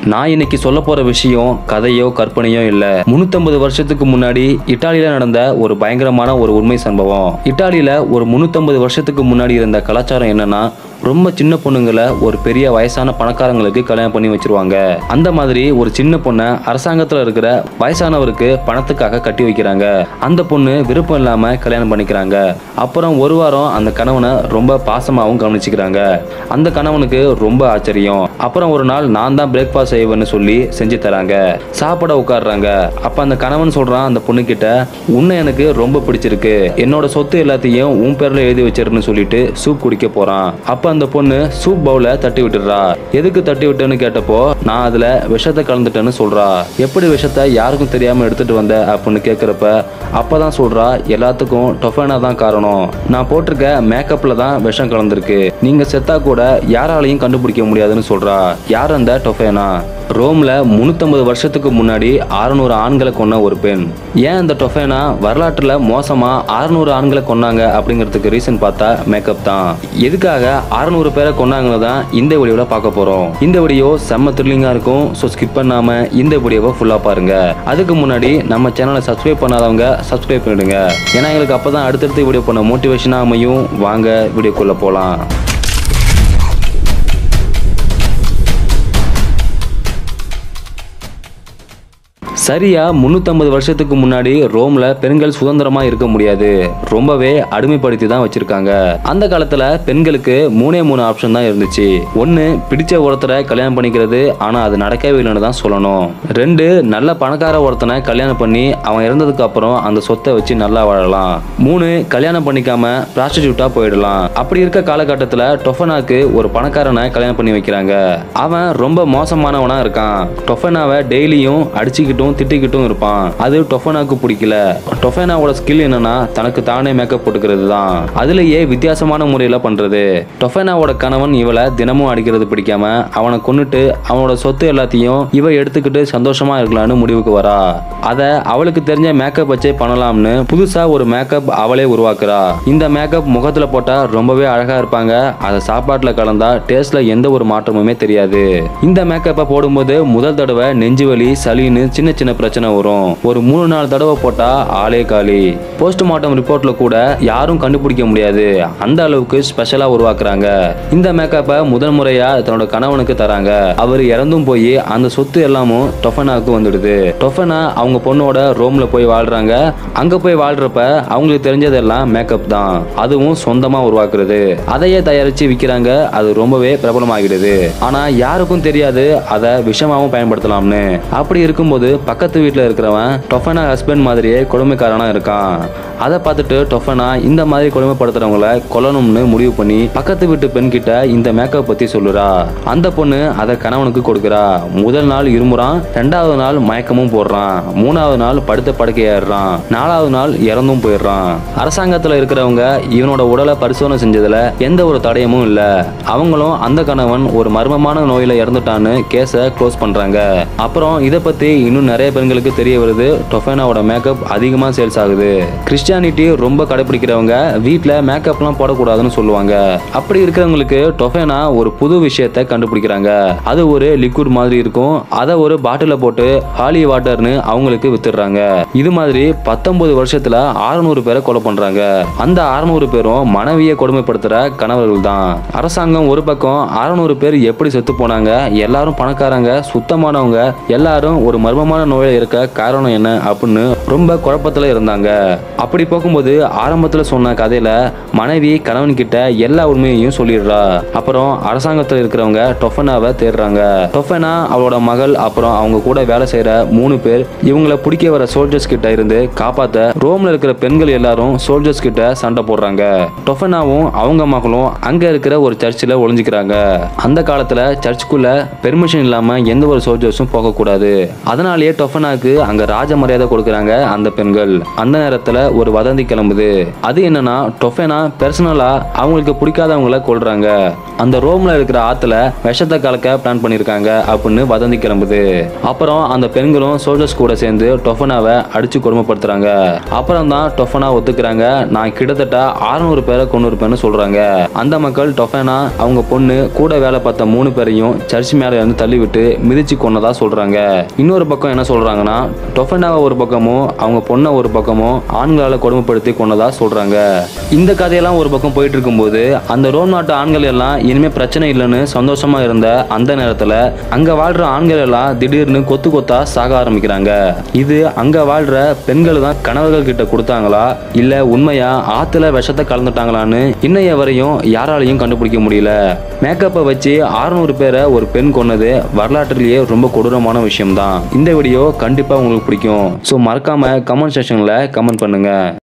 நான் இன்னைக்கு சொல்ல போற விஷயம் கதையோ கற்பனையோ இல்ல முன்னூத்தம்பது வருஷத்துக்கு முன்னாடி இட்டாலியில நடந்த ஒரு பயங்கரமான ஒரு உண்மை சம்பவம் இட்டாலியில ஒரு முன்னூத்தம்பது வருஷத்துக்கு முன்னாடி இருந்த கலாச்சாரம் என்னன்னா ரொம்ப சின்ன பொண்ணுங்களை ஒரு பெரிய வயசான பணக்காரங்களுக்கு கல்யாணம் பண்ணி வச்சிருவாங்க அந்த மாதிரி ஒரு சின்ன பொண்ணை அரசாங்கத்துல இருக்கிற வயசானவருக்கு பணத்துக்காக கட்டி வைக்கிறாங்க அந்த பொண்ணு விருப்பம் இல்லாம கல்யாணம் பண்ணிக்கிறாங்க அப்புறம் ஒரு வாரம் அந்த கணவனை ரொம்ப பாசமாவும் கவனிச்சுக்கிறாங்க அந்த கணவனுக்கு ரொம்ப ஆச்சரியம் அப்புறம் ஒரு நாள் நான் தான் பிரேக்ஃபாஸ்ட் செய்வேன்னு சொல்லி செஞ்சு தராங்க சாப்பிட உட்காடுறாங்க அப்ப அந்த கணவன் சொல்றான் அந்த பொண்ணு கிட்ட உன்னை எனக்கு ரொம்ப பிடிச்சிருக்கு என்னோட சொத்து எல்லாத்தையும் உன் பேர்ல எழுதி வச்சிருன்னு சொல்லிட்டு சூப் குடிக்க போறான் அப்ப அந்த பொண்ணு சூப் பவுல தட்டி விட்டுறா எதுக்கு தட்டி விட்டேன்னு கேட்டப்போ நான் அதுல விஷத்தை கலந்துட்டேன்னு சொல்றா எப்படி விஷத்தை யாருக்கும் தெரியாம எடுத்துட்டு வந்த அப்படின்னு கேக்குறப்ப அப்பதான் சொல்றா எல்லாத்துக்கும் டொஃபேனா தான் காரணம் நான் போட்டிருக்க மேக்கப்ல தான் விஷம் கலந்துருக்கு நீங்க செத்தா கூட யாராலையும் கண்டுபிடிக்க முடியாதுன்னு சொல்றா யார் அந்த டொஃபேனா ரோம்ல முன்னூத்தம்பது வருஷத்துக்கு முன்னாடி அறுநூறு ஆண்களை கொன்ன ஒரு பெண் ஏன் அந்த டொஃபேனா வரலாற்றுல மோசமா அறுநூறு ஆண்களை கொன்னாங்க அப்படிங்கிறதுக்கு ரீசன் பார்த்தா மேக்கப் தான் எதுக்காக அறுநூறு பேரை கொன்னாங்கன்னு தான் இந்த வீடியோல பார்க்க போறோம் இந்த வீடியோ செம்ம த்ரில்லிங்கா இருக்கும் ஸோ ஸ்கிப் பண்ணாம இந்த வீடியோவை ஃபுல்லா பாருங்க அதுக்கு முன்னாடி நம்ம சேனலை சப்ஸ்கிரைப் பண்ணாதவங்க சப்ஸ்கிரைப் பண்ணிடுங்க ஏன்னா எங்களுக்கு அப்பதான் அடுத்தடுத்து வீடியோ பண்ண மோட்டிவேஷனா அமையும் வாங்க வீடியோக்குள்ள போலாம் சரியா முன்னூத்தம்பது வருஷத்துக்கு முன்னாடி ரோம்ல பெண்கள் சுதந்திரமா இருக்க முடியாது ரொம்பவே அடிமைப்படுத்தி தான் வச்சிருக்காங்க அந்த காலத்துல பெண்களுக்கு மூணே மூணு ஆப்ஷன் தான் இருந்துச்சு ஒன்னு பிடிச்ச ஒருத்தரை கல்யாணம் பண்ணிக்கிறது ஆனா அது நடக்கவே இல்லைன்னு தான் சொல்லணும் ரெண்டு நல்ல பணக்கார ஒருத்தனை கல்யாணம் பண்ணி அவன் இறந்ததுக்கு அப்புறம் அந்த சொத்தை வச்சு நல்லா வாழலாம் மூணு கல்யாணம் பண்ணிக்காம ப்ராஸ்டிடியூட்டா போயிடலாம் அப்படி இருக்க காலகட்டத்துல டொஃபனாக்கு ஒரு பணக்காரனை கல்யாணம் பண்ணி வைக்கிறாங்க அவன் ரொம்ப மோசமானவனா இருக்கான் டொஃபனாவை டெய்லியும் அடிச்சுக்கிட்டும் திட்டிக்கிட்டும் இருப்பான் அது டொஃபனாக்கு பிடிக்கல டொஃபனாவோட ஸ்கில் என்னன்னா தனக்கு தானே மேக்கப் போட்டுக்கிறது தான் அதுலயே வித்தியாசமான முறையில பண்றது டொஃபனாவோட கணவன் இவளை தினமும் அடிக்கிறது பிடிக்காம அவனை கொன்னுட்டு அவனோட சொத்து எல்லாத்தையும் இவ எடுத்துக்கிட்டு சந்தோஷமா இருக்கலாம்னு முடிவுக்கு வரா அத அவளுக்கு தெரிஞ்ச மேக்கப் வச்சே பண்ணலாம்னு புதுசா ஒரு மேக்கப் அவளே உருவாக்குறா இந்த மேக்கப் முகத்துல போட்டா ரொம்பவே அழகா இருப்பாங்க அதை சாப்பாட்டுல கலந்தா டேஸ்ட்ல எந்த ஒரு மாற்றமுமே தெரியாது இந்த மேக்கப்பை போடும்போது முதல் தடவை நெஞ்சு வலி சளின்னு சின்ன சின்ன பிரச்சனை வரும் ஒரு மூணு நாலு தடவை போட்டா ஆளே காலி போஸ்ட்மார்ட்டம் ரிப்போர்ட்ல கூட யாரும் கண்டுபிடிக்க முடியாது அந்த அளவுக்கு ஸ்பெஷலா உருவாக்குறாங்க இந்த மேக்கப்பை முதல் முறையா தன்னோட கணவனுக்கு தராங்க அவர் இறந்தும் போய் அந்த சொத்து எல்லாமும் டொஃபனாவுக்கு வந்துடுது டொஃபனா அவங்க பொண்ணோட ரோம்ல போய் வாழ்றாங்க அங்க போய் வாழ்றப்ப அவங்களுக்கு தெரிஞ்சதெல்லாம் மேக்கப் தான் அதுவும் சொந்தமா உருவாக்குறது அதையே தயாரிச்சு விற்கிறாங்க அது ரொம்பவே பிரபலமாகிடுது ஆனா யாருக்கும் தெரியாது அதை விஷமாவும் பயன்படுத்தலாம்னு அப்படி இருக்கும்போது பக்கத்து வீட்டில் இருக்கிறவன் டொஃபனா ஹஸ்பண்ட் மாதிரியே கொடுமைக்காரனா இருக்கான் அதை பார்த்துட்டு டொஃபனா இந்த மாதிரி கொடுமைப்படுத்துறவங்கள கொல்லணும்னு முடிவு பண்ணி பக்கத்து வீட்டு பெண் கிட்ட இந்த மேக்கப் பத்தி சொல்லுறா அந்த பொண்ணு அதை கணவனுக்கு கொடுக்குறா முதல் நாள் இருமுறான் ரெண்டாவது நாள் மயக்கமும் போடுறான் மூணாவது நாள் படுத்த படுக்கையாடுறான் நாலாவது நாள் இறந்தும் போயிடுறான் அரசாங்கத்துல இருக்கிறவங்க இவனோட உடலை பரிசோதனை செஞ்சதுல எந்த ஒரு தடயமும் இல்ல அவங்களும் அந்த கணவன் ஒரு மர்மமான நோயில இறந்துட்டான்னு கேஸை க்ளோஸ் பண்றாங்க அப்புறம் இதை பத்தி இன்னும் நிறைய பெண்களுக்கு தெரிய வருது டொஃபேனாவோட மேக்கப் அதிகமா சேல்ஸ் ஆகுது கிறிஸ்டியானிட்டி ரொம்ப கடைபிடிக்கிறவங்க வீட்டில் மேக்கப்லாம் போடக்கூடாதுன்னு சொல்லுவாங்க அப்படி இருக்கிறவங்களுக்கு டொஃபேனா ஒரு புது விஷயத்தை கண்டுபிடிக்கிறாங்க அது ஒரு லிக்விட் மாதிரி இருக்கும் அதை ஒரு பாட்டில போட்டு ஹாலி வாட்டர்னு அவங்களுக்கு வித்துடுறாங்க இது மாதிரி பத்தொன்பது வருஷத்துல 600 பேரை கொலை பண்றாங்க அந்த 600 பேரும் மனைவியை கொடுமைப்படுத்துற கணவர்கள் தான் அரசாங்கம் ஒரு பக்கம் 600 பேர் எப்படி செத்து போனாங்க எல்லாரும் பணக்காரங்க சுத்தமானவங்க எல்லாரும் ஒரு மர்மமான நோயில இருக்க காரணம் என்ன அப்படின்னு ரொம்ப குழப்பத்துல இருந்தாங்க அப்படி போகும்போது ஆரம்பத்துல சொன்ன கதையில மனைவி கணவன் கிட்ட எல்லா உண்மையையும் சொல்லிடுறா அப்புறம் அரசாங்கத்துல இருக்கிறவங்க டொஃபனாவை தேடுறாங்க டொஃபனா அவளோட மகள் அப்புறம் அவங்க கூட வேலை செய்யற மூணு பேர் இவங்கள பிடிக்க வர சோல்ஜர்ஸ் கிட்ட இருந்து காப்பாத்த ரோம்ல இருக்கிற பெண்கள் எல்லாரும் சோல்ஜர்ஸ் கிட்ட சண்டை போடுறாங்க டொஃபனாவும் அவங்க மகளும் அங்க இருக்கிற ஒரு சர்ச்சில் ஒளிஞ்சுக்கிறாங்க அந்த காலத்துல சர்ச்சுக்குள்ள பெர்மிஷன் இல்லாம எந்த ஒரு சோல்ஜர்ஸும் போகக்கூடாது அதனாலேயே டொஃபனாக்கு அங்க ராஜ மரியாதை கொடுக்கறாங்க அந்த பெண்கள் அந்த நேரத்துல ஒரு வதந்தி கிளம்புது அது என்னன்னா டொஃபனா பர்சனலா அவங்களுக்கு பிடிக்காதவங்கள கொல்றாங்க அந்த ரோம்ல இருக்கிற ஆத்துல விஷத்தை கலக்க பிளான் பண்ணிருக்காங்க அப்படின்னு வதந்தி கிளம்புது அப்புறம் அந்த பெண்களும் சோல்ஜர்ஸ் கூட சேர்ந்து டொஃபனாவை அடிச்சு கொடுமைப்படுத்துறாங்க அப்புறம் தான் டொஃபனா ஒத்துக்கிறாங்க நான் கிட்டத்தட்ட 600 பேரை கொண்டு இருப்பேன்னு சொல்றாங்க அந்த மக்கள் டொஃபனா அவங்க பொண்ணு கூட வேலை பார்த்த மூணு பேரையும் சர்ச் மேல இருந்து தள்ளி விட்டு மிதிச்சு கொன்னதா சொல்றாங்க இன்னொரு பக்கம் என்ன சொல்றாங்கன்னா டொஃபனாவை ஒரு பக்கமும் அவங்க பொண்ணை ஒரு பக்கமும் ஆண்களால கொடுமைப்படுத்தி கொன்னதா சொல்றாங்க இந்த கதையெல்லாம் ஒரு பக்கம் போயிட்டு இருக்கும்போது அந்த ரோம் நாட்டு ஆண்கள் எல்லாம் இனிமே பிரச்சனை இல்லைன்னு சந்தோஷமா இருந்த அந்த நேரத்துல அங்க வாழ்ற ஆண்கள் எல்லாம் திடீர்னு கொத்து கொத்தா சாக ஆரம்பிக்கிறாங்க இது அங்க வாழ்ற பெண்கள் தான் கணவர்கள் கிட்ட கொடுத்தாங்களா இல்ல உண்மையா ஆத்துல விஷத்தை கலந்துட்டாங்களான்னு இன்னைய வரையும் யாராலையும் கண்டுபிடிக்க முடியல மேக்கப்பை வச்சு 600 பேரை ஒரு பெண் கொன்னது வரலாற்றிலேயே ரொம்ப கொடூரமான விஷயம் தான் இந்த வீடியோ கண்டிப்பா உங்களுக்கு பிடிக்கும் ஸோ மறக்காம கமெண்ட் செக்ஷன்ல கமெண்ட் பண்ணுங்க